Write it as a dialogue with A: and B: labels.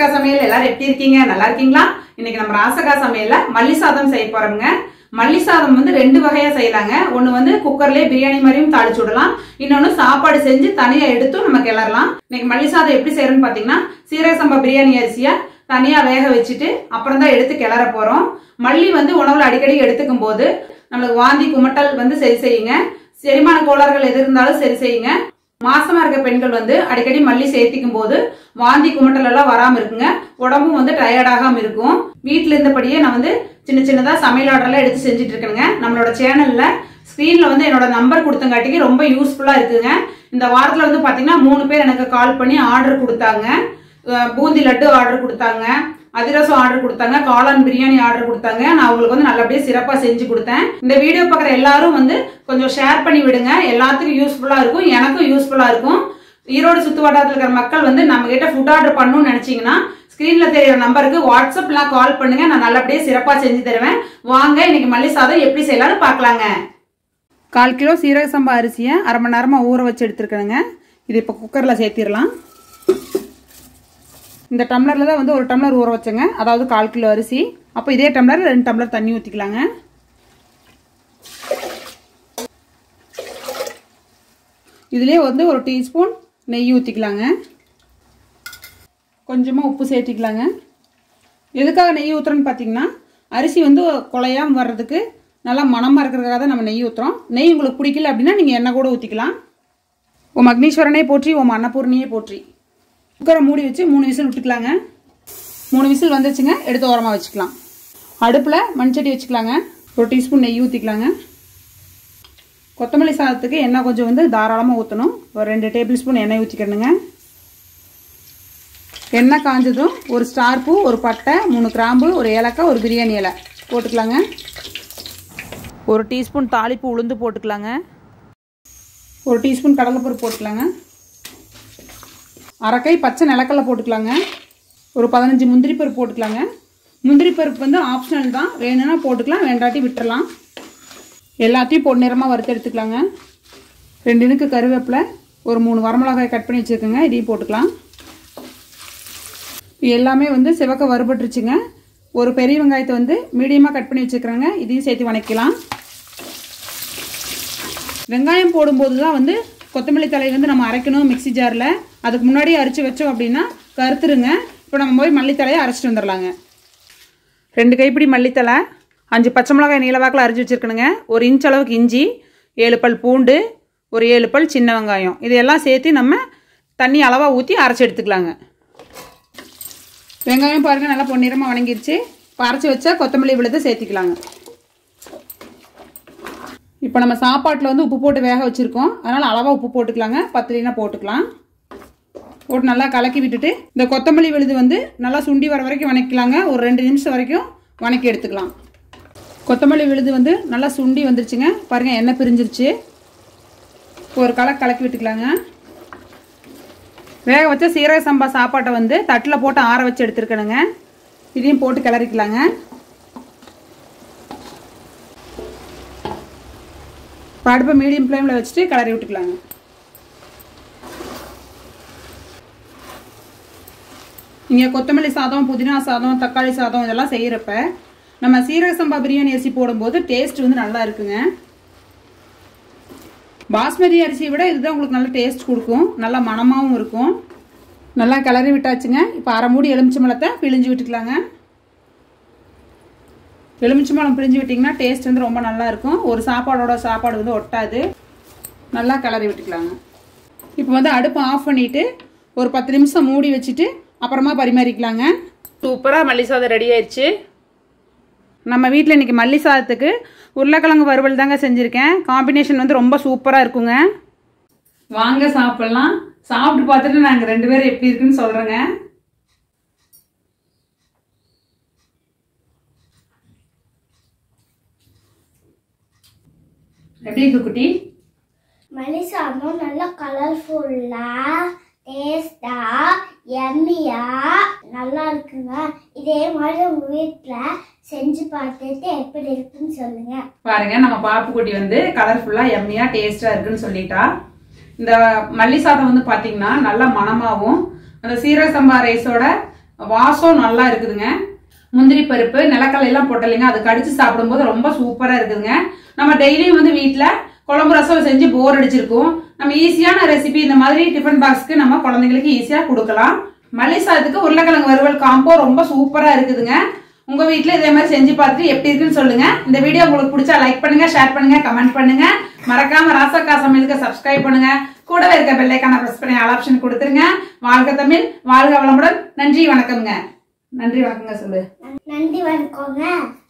A: சமையல் எல்லாரும் எப்படி இருக்கீங்க நல்லா இருக்கீங்களா இன்னைக்கு நம்ம ராசகா சமையல்ல மல்லி சாதம் செய்ய போறோம்ங்க மல்லி சாதம் வந்து ரெண்டு வகையா செய்யலாங்க ஒண்ணு வந்து குக்கர்லயே பிரியாணி மாதிரியும் தாளிச்சு விடலாம் இன்னொன்னு சாப்பாடு செஞ்சு தனியா எடுத்தும் நம்ம கிளறலாம் இன்னைக்கு மல்லி சாதம் எப்படி செய்யறோம்னு பாத்தீங்கன்னா சீரக சம்பா பிரியாணி அரிசியா தனியா வேக வச்சுட்டு அப்புறம் தான் எடுத்து கிளற போறோம் மல்லி வந்து உணவுல அடிக்கடி எடுத்துக்கும் போது நம்மளுக்கு வாந்தி குமட்டல் வந்து சரி செய்யுங்க செரிமான கோளாறுகள் எது இருந்தாலும் சரி செய்யுங்க மாசமா இருக்க பெண்கள் வந்து அடிக்கடி மல்லி சேர்த்திக்கும் போது வாந்தி குமட்டல் எல்லாம் வராம இருக்குங்க உடம்பும் வந்து டயர்ட் ஆகாம இருக்கும் வீட்டுல இருந்தபடியே நான் வந்து சின்ன சின்னதா சமையல் ஆர்டர் எல்லாம் எடுத்து செஞ்சுட்டு இருக்கேங்க நம்மளோட சேனல்ல ஸ்கிரீன்ல வந்து என்னோட நம்பர் கொடுத்தங்காட்டிக்கு ரொம்ப யூஸ்ஃபுல்லா இருக்குங்க இந்த வாரத்துல வந்து பாத்தீங்கன்னா மூணு பேர் எனக்கு கால் பண்ணி ஆர்டர் கொடுத்தாங்க அஹ் பூந்தி லட்டு ஆர்டர் கொடுத்தாங்க அதிரசம் ஆர்டர் கொடுத்தாங்க காளான் பிரியாணி ஆர்டர் கொடுத்தாங்க நான் அவங்களுக்கு வந்து நல்லபடியா சிறப்பா செஞ்சு கொடுத்தேன் இந்த வீடியோ பார்க்குற எல்லாரும் வந்து கொஞ்சம் ஷேர் பண்ணி விடுங்க எல்லாத்துக்கும் யூஸ்ஃபுல்லா இருக்கும் எனக்கும் யூஸ்ஃபுல்லா இருக்கும் ஈரோடு சுத்து வட்டாரத்தில் இருக்கிற மக்கள் வந்து நம்ம கிட்ட ஃபுட் ஆர்டர் பண்ணணும்னு நினைச்சீங்கன்னா ஸ்கிரீன்ல தெரியுற நம்பருக்கு வாட்ஸ்அப்ல கால் பண்ணுங்க நான் நல்லபடியா சிறப்பா செஞ்சு தருவேன் வாங்க இன்னைக்கு மல்லி சாதம் எப்படி செய்யலாம்னு பார்க்கலாங்க கால் கிலோ சீரக சம்பா அரிசியை அரை மணி நேரமா ஊற வச்சு எடுத்துருக்கேனுங்க இது இப்போ குக்கர்ல சேர்த்திடலாம் இந்த டம்ளர்ல தான் வந்து ஒரு டம்ளர் ஊற வச்சேங்க அதாவது கால் கிலோ அரிசி அப்போ இதே டம்ளர் ரெண்டு டம்ளர் தண்ணி ஊற்றிக்கலாங்க இதுலேயே வந்து ஒரு டீஸ்பூன் நெய் ஊற்றிக்கலாங்க கொஞ்சமாக உப்பு சேர்த்திக்கலாங்க எதுக்காக நெய் ஊற்றுறோன்னு பார்த்தீங்கன்னா அரிசி வந்து குலையாம வர்றதுக்கு நல்லா மணமாக இருக்கிறதுக்காக தான் நம்ம நெய் ஊற்றுறோம் நெய் உங்களுக்கு பிடிக்கல அப்படின்னா நீங்கள் எண்ணெய் கூட ஊற்றிக்கலாம் ஓம் அக்னீஸ்வரனே போற்றி ஓம் அன்னபூர்ணியே போற்றி குக்கரை மூடி வச்சு மூணு விசில் விட்டுக்கலாங்க மூணு விசில் வந்துச்சுங்க எடுத்து ஓரமாக வச்சுக்கலாம் அடுப்பில் மண்சட்டி வச்சுக்கலாங்க ஒரு டீஸ்பூன் நெய் ஊற்றிக்கலாங்க கொத்தமல்லி சாதத்துக்கு எண்ணெய் கொஞ்சம் வந்து தாராளமாக ஊற்றணும் ஒரு ரெண்டு டேபிள் ஸ்பூன் எண்ணெய் ஊற்றிக்கணுங்க எண்ணெய் காஞ்சதும் ஒரு ஸ்டார் பூ ஒரு பட்டை மூணு கிராம்பு ஒரு ஏலக்காய் ஒரு பிரியாணி இலை போட்டுக்கலாங்க ஒரு டீஸ்பூன் தாளிப்பு உளுந்து போட்டுக்கலாங்க ஒரு டீஸ்பூன் கடலைப்பருப்பு போட்டுக்கலாங்க அரைக்கை பச்சை நிலக்கடலை போட்டுக்கலாங்க ஒரு பதினஞ்சு முந்திரி பருப்பு போட்டுக்கலாங்க முந்திரி பருப்பு வந்து ஆப்ஷனல் தான் வேணும்னா போட்டுக்கலாம் வேண்டாட்டி விட்டுறலாம் எல்லாத்தையும் பொன்னிறமாக வறுத்து எடுத்துக்கலாங்க ரெண்டு இனுக்கு கருவேப்பிலை ஒரு மூணு வரமிளகாய் கட் பண்ணி வச்சுருக்கேங்க இதையும் போட்டுக்கலாம் இப்போ எல்லாமே வந்து சிவக்க வறுபட்டுருச்சுங்க ஒரு பெரிய வெங்காயத்தை வந்து மீடியமாக கட் பண்ணி வச்சுருக்கிறேங்க இதையும் சேர்த்து வணக்கலாம் வெங்காயம் போடும்போது தான் வந்து கொத்தமல்லி தலை வந்து நம்ம அரைக்கணும் மிக்சி ஜாரில் அதுக்கு முன்னாடி அரைச்சி வச்சோம் அப்படின்னா கருத்துருங்க இப்போ நம்ம போய் மல்லித்தலையை அரைச்சிட்டு வந்துடலாங்க ரெண்டு கைப்பிடி மல்லித்தலை அஞ்சு பச்சை மிளகாய் நீளவாக்கில் அரைச்சி வச்சுருக்கணுங்க ஒரு இன்ச் அளவுக்கு இஞ்சி ஏழு பல் பூண்டு ஒரு ஏழு பல் சின்ன வெங்காயம் இதையெல்லாம் சேர்த்து நம்ம தண்ணி அளவாக ஊற்றி அரைச்சி எடுத்துக்கலாங்க வெங்காயம் பாருங்கள் நல்லா பொன்னிறமாக வணங்கிருச்சு இப்போ அரைச்சி வச்சா கொத்தமல்லி விழுதை சேர்த்திக்கலாங்க இப்போ நம்ம சாப்பாட்டில் வந்து உப்பு போட்டு வேக வச்சுருக்கோம் அதனால் அளவாக உப்பு போட்டுக்கலாங்க பத்துலினா போட்டுக்கலாம் போட்டு நல்லா கலக்கி விட்டுட்டு இந்த கொத்தமல்லி விழுது வந்து நல்லா சுண்டி வர வரைக்கும் வணக்கலாங்க ஒரு ரெண்டு நிமிஷம் வரைக்கும் வணக்கி எடுத்துக்கலாம் கொத்தமல்லி விழுது வந்து நல்லா சுண்டி வந்துருச்சுங்க பாருங்கள் எண்ணெய் பிரிஞ்சிருச்சு ஒரு கலக்கு கலக்கி விட்டுக்கலாங்க வேக வச்ச சீரக சம்பா சாப்பாட்டை வந்து தட்டில் போட்டு ஆற வச்சு எடுத்துருக்கணுங்க இதையும் போட்டு கிளறிக்கலாங்க இப்போ அடுப்பை மீடியம் ஃப்ளேமில் வச்சுட்டு கிளறி விட்டுக்கலாங்க நீங்கள் கொத்தமல்லி சாதம் புதினா சாதம் தக்காளி சாதம் இதெல்லாம் செய்கிறப்ப நம்ம சீரக சம்பா பிரியாணி அரிசி போடும்போது டேஸ்ட் வந்து நல்லா இருக்குங்க பாஸ்மதி அரிசியை விட இதுதான் உங்களுக்கு நல்ல டேஸ்ட் கொடுக்கும் நல்லா மணமாகவும் இருக்கும் நல்லா கிளறி விட்டாச்சுங்க இப்போ அரை மூடி எலுமிச்சம்பழத்தை பிழிஞ்சு விட்டுக்கலாங்க எலுமிச்சம்பழம் பிழிஞ்சு விட்டிங்கன்னா டேஸ்ட் வந்து ரொம்ப நல்லா இருக்கும் ஒரு சாப்பாடோட சாப்பாடு வந்து ஒட்டாது நல்லா கிளறி விட்டுக்கலாங்க இப்போ வந்து அடுப்பை ஆஃப் பண்ணிவிட்டு ஒரு பத்து நிமிஷம் மூடி வச்சுட்டு அப்புறமா பரிமாறிக்கலாங்க சூப்பராக மல்லி சாதம் ரெடி ஆயிடுச்சு நம்ம வீட்டில் இன்றைக்கி மல்லி சாதத்துக்கு உருளைக்கிழங்கு வறுவல் தாங்க செஞ்சுருக்கேன் காம்பினேஷன் வந்து ரொம்ப சூப்பராக இருக்குங்க வாங்க சாப்பிட்லாம் சாப்பிட்டு பார்த்துட்டு நாங்கள் ரெண்டு பேரும் எப்படி இருக்குன்னு சொல்கிறேங்க எப்படி இருக்கு குட்டி
B: மல்லி சாதம் நல்லா கலர்ஃபுல்லா டேஸ்டா எம்மியா நல்லா இருக்குங்க இதே மாதிரி உங்க வீட்ல செஞ்சு பார்த்துட்டு எப்படி இருக்குன்னு சொல்லுங்க
A: பாருங்க நம்ம பாப்பு குட்டி வந்து கலர்ஃபுல்லா எம்மியா டேஸ்டா இருக்குன்னு சொல்லிட்டா இந்த மல்லி சாதம் வந்து பாத்தீங்கன்னா நல்லா மணமாவும் அந்த சீரக சம்பா ரைஸோட வாசம் நல்லா இருக்குதுங்க முந்திரி பருப்பு நிலக்கடலை எல்லாம் போட்டலைங்க அது கடிச்சு சாப்பிடும்போது ரொம்ப சூப்பரா இருக்குதுங்க நம்ம டெய்லியும் வந்து வீட்ல குழம்பு ரசம் செஞ்சு போர் அடிச்சிருக்கும் நம்ம ஈஸியான ரெசிபி இந்த மாதிரி டிஃபன் பாக்ஸ்க்கு நம்ம குழந்தைங்களுக்கு ஈஸியா கொடுக்கலாம் மல்லி சாதத்துக்கு உருளைக்கிழங்கு வறுவல் காம்போ ரொம்ப சூப்பரா இருக்குதுங்க உங்க வீட்ல இதே மாதிரி செஞ்சு பார்த்துட்டு எப்படி இருக்குன்னு சொல்லுங்க இந்த வீடியோ உங்களுக்கு பிடிச்சா லைக் பண்ணுங்க ஷேர் பண்ணுங்க கமெண்ட் பண்ணுங்க மறக்காம ராசக்கா சமையலுக்கு சப்ஸ்கிரைப் பண்ணுங்க கூடவே இருக்க பெல்லைக்கான பிரஸ் பண்ணி ஆல் ஆப்ஷன் கொடுத்துருங்க வாழ்க தமிழ் வாழ்க வளமுடன் நன்றி வணக்கம்ங்க நன்றி வணக்கங்க சொல்லு
B: நன்றி வணக்கங்க